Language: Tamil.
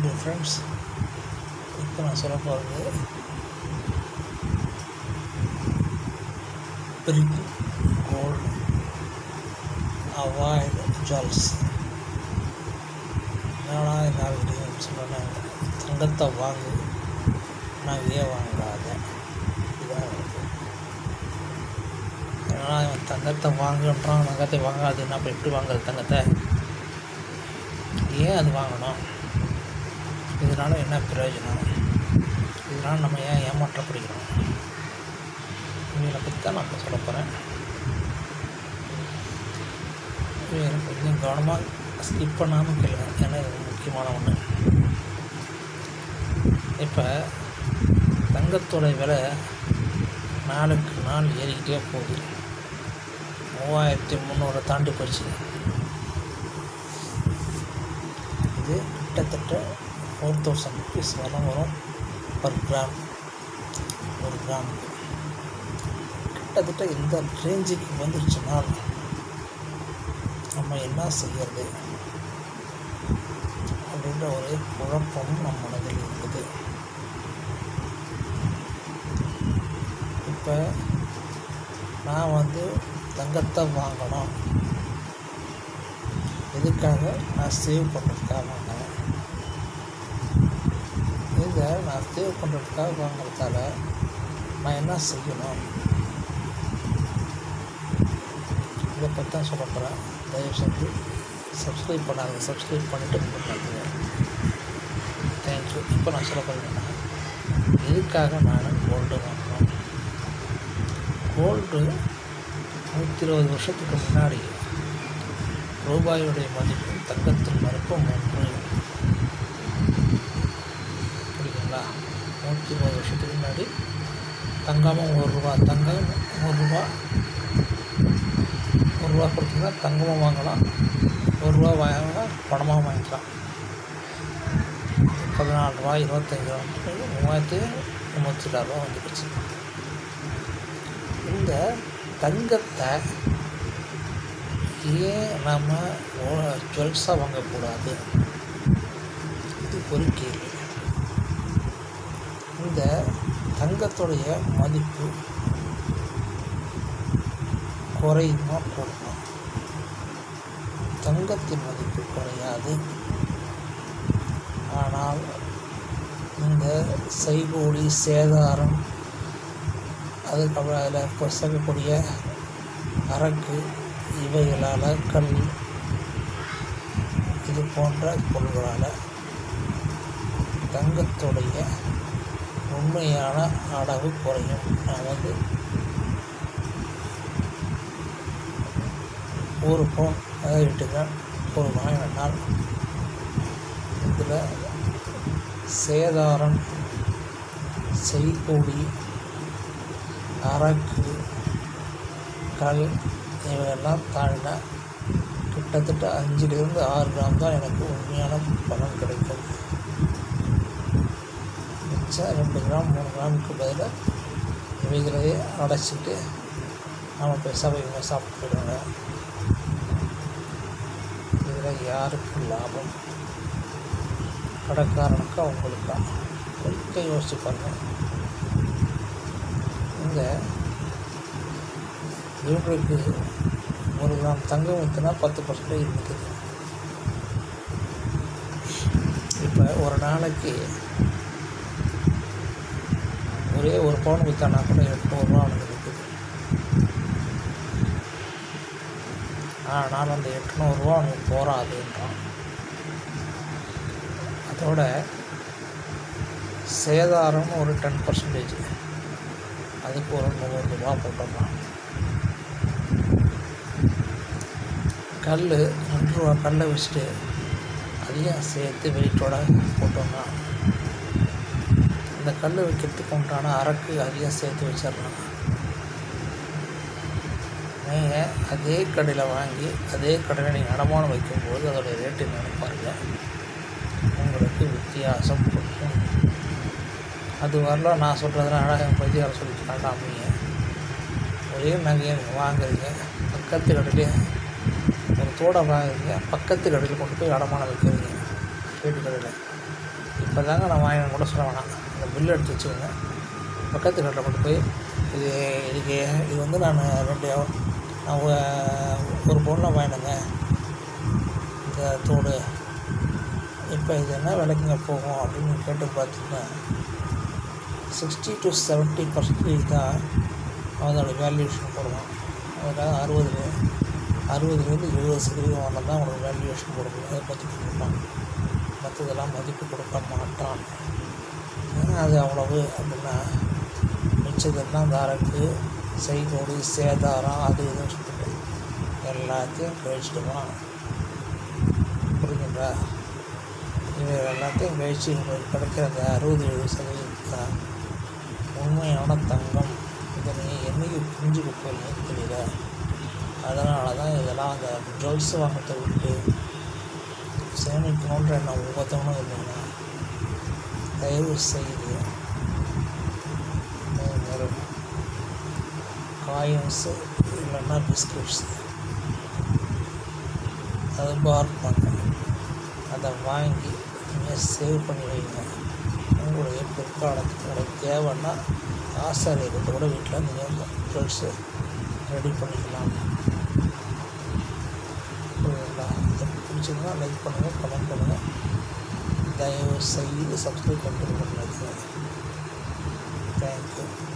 டியர் ஃப்ரெண்ட்ஸ் இப்போ நான் சொல்ல போகிறது பிரிக் கோல்டு அவாய்ட் ஜுவல்ஸ் என்னடா என்ன அப்படின்னு சொன்னேன் தங்கத்தை வாங்கு நகையே வாங்காத இதான் இருக்கு ஏன்னா இவன் தங்கத்தை வாங்குன்றான் தங்கத்தை வாங்காதுன்னா அப்போ எப்படி வாங்குறது தங்கத்தை ஏன் அது வாங்கணும் இதனால் என்ன பிரயோஜனம் இதனால் நம்ம ஏன் ஏமாற்றப்படுகிறோம் இவங்களை பற்றி தான் நான் இப்போ சொல்ல போகிறேன் இவங்களை கொஞ்சம் கவனமாக ஸ்கிப் பண்ணாமல் கேளுங்க ஏன்னா இது முக்கியமான ஒன்று இப்போ தங்கத்தோட விலை நாளுக்கு நாள் ஏறிக்கிட்டே போகுது மூவாயிரத்தி முந்நூறை தாண்டி போச்சு இது கிட்டத்தட்ட ஃபோர் தௌசண்ட் ருபீஸ் வரலாம் வரும் பர் கிராம் ஒரு கிராமுக்கு கிட்டத்தட்ட இந்த ரேஞ்சுக்கு வந்துருச்சுனால் நம்ம என்ன செய்யறது அப்படின்ற ஒரு குழப்பம் நம் மனதில் இருக்குது இப்போ நான் வந்து தங்கத்தை வாங்கணும் எதுக்காக நான் சேவ் பண்ணுறதுக்காக வாங்கினேன் இதை நான் சேவ் பண்ணுறதுக்காக வாங்குறதால நான் என்ன செய்யணும் இதை பற்றி தான் சொல்ல போகிறேன் தயவு செஞ்சு சப்ஸ்கிரைப் பண்ணாங்க சப்ஸ்கிரைப் பண்ணிவிட்டு பண்ணாங்க தேங்க்யூ இப்போ நான் சொல்ல போகிறேன்னா எதுக்காக நான் கோல்டு வாங்கணும் கோல்டு நூற்றி இருபது வருஷத்துக்கு முன்னாடி ரூபாயுடைய மதிப்பும் தங்கத்தின் மதிப்பும் ஒன்று புரியுதுங்களா நூற்றி இருபது வருஷத்துக்கு முன்னாடி தங்கமும் ஒரு ரூபா தங்கம் ஒரு ரூபா ஒரு ரூபா கொடுத்தீங்கன்னா தங்கமும் வாங்கலாம் ஒரு ரூபா வாங்கினா பணமாக வாங்கிக்கலாம் பதினாலு ரூபா இருபத்தஞ்சி ரூபா மூவாயிரத்தி முந்நூற்றி ரூபா வந்துடுச்சு இந்த தங்கத்தை ஏன் நம்ம ஜுவல்ஸாக வாங்கக்கூடாது இது ஒரு கேள்வி இந்த தங்கத்துடைய மதிப்பு குறையுமா கூடுமா தங்கத்தின் மதிப்பு குறையாது ஆனால் இந்த செய்கூலி சேதாரம் அதுக்கப்புறம் அதில் பொசக்கக்கூடிய அரக்கு இவைகளால் கல் இது போன்ற பொருள்களால் தங்கத்துடைய உண்மையான அளவு குறையும் நான் வந்து ஒரு பவுன் அதாவது எட்டு கிராம் ஒரு வாங்கினால் இதில் சேதாரம் செய்கூலி அரக்கு கல் இவையெல்லாம் தாண்டினா கிட்டத்தட்ட அஞ்சுலேருந்து ஆறு கிராம் தான் எனக்கு உண்மையான பலன் கிடைக்கும் மிச்சம் ரெண்டு கிராம் மூணு கிராமுக்கு பதிலாக இவைகளையே அடைச்சிட்டு நம்ம பெருசாக இவங்க சாப்பிட்டு போயிடுவாங்க இதில் யாருக்கு லாபம் கடைக்காரனுக்கா அவங்களுக்கா கொஞ்சம் யோசிச்சு பாருங்கள் இங்கே இவங்களுக்கு ஒரு கிராம் தங்கம் விற்றுனா பத்து பர்சன்டேஜ் இருக்குது இப்போ ஒரு நாளைக்கு ஒரே ஒரு பவுன் விற்றானா கூட எட்நூறுரூவா அவனுக்கு இருக்குது ஆனால் அந்த எட்நூறுரூவா அவனுக்கு போகாதுன்றான் அதோட சேதாரம்னு ஒரு டென் பர்சன்டேஜ் அதுக்கு ஒரு நூறுரூவா போட்டுடலாம் கல் ரெண்டு ரூபா கல்லை வச்சுட்டு அதையும் சேர்த்து வெயிட்டோட போட்டோம்னா இந்த கல் வைக்கிறதுக்கு உண்டான அரக்கு அதையும் சேர்த்து வச்சிடலாம் நீங்கள் அதே கடையில் வாங்கி அதே கடையில் நீங்கள் அடமானம் வைக்கும்போது அதோடய ரேட்டு என்னென்னு பாருங்கள் உங்களுக்கு வித்தியாசம் புரியும் அது வரலாம் நான் சொல்கிறதுனால என் பைத்தியாரம் சொல்லிட்டு வேண்டாமீங்க ஒரே நகையை நீங்கள் வாங்குறீங்க பக்கத்து கடையிலே ஒரு தோடை வாங்குறீங்க பக்கத்து கடையில் கொண்டு போய் அடமானம் வைக்கிறீங்க வீட்டு கடையில் இப்போ தாங்க நான் வாங்கினேன் கூட சொல்ல வேணாம் அந்த பில்லு எடுத்து வச்சுக்கோங்க பக்கத்து கடையில் கொண்டு போய் இது இதுக்கு இது வந்து நான் ரெண்டு நான் ஒ- ஒரு பவுனில் வாங்கினேங்க இந்த தோடு இப்போ இது என்ன விலைக்குங்க போகும் அப்படின்னு கேட்டு பார்த்தீங்கன்னா சிக்ஸ்டி டு செவன்ட்டி பர்சன்டேஜ் தான் அதோட வேல்யூஷன் போடுவான் அதுக்காக அறுபது அறுபதுலேருந்து எழுபது சதவீதம் வரல தான் உனக்கு வேல்யூவேஷன் கொடுக்கும் அதை மதிப்பு கொடுப்பான் மற்றதெல்லாம் மதிப்பு கொடுக்க மாட்டான் ஏன்னா அது அவ்வளவு அப்படின்னா மிச்சதெல்லாம் தாரக்கு செய்கோடு சேதாரம் அது இதுன்னு சொல்லிட்டு எல்லாத்தையும் கழிச்சிடுவான் புரியுதுங்களா இவை எல்லாத்தையும் கழிச்சு உங்களுக்கு கிடைக்கிற அந்த அறுபது எழுபது சதவீதம் தான் உண்மையான தங்கம் இதை நீங்கள் என்னைக்கு புரிஞ்சுக்க போறீங்கன்னு தெரியல அதனால தான் இதெல்லாம் அந்த ஜுவல்ஸ் வாங்கத்தை விட்டு சேமிக்கணுன்ற எண்ணம் ஒவ்வொருத்தவங்களும் இல்லைன்னா தயவு செய்து நீங்கள் காயின்ஸு இல்லைன்னா பிஸ்கட்ஸ் அது பார் பண்ண அதை வாங்கி நீங்கள் சேவ் பண்ணி வைங்க உங்களுடைய பிற்காலத்துக்கு உங்களுக்கு தேவைன்னா ஆசாரியர்கிட்ட கூட வீட்டில் நீங்கள் ஜுவல்ஸு ரெடி பண்ணிக்கலாம் புரியுதுங்களா இது பிடிச்சிருந்தா லைக் பண்ணுங்கள் கமெண்ட் பண்ணுங்கள் தயவு செய்து சப்ஸ்கிரைப் பண்ணிட்டு பண்ணுங்க தேங்க்யூ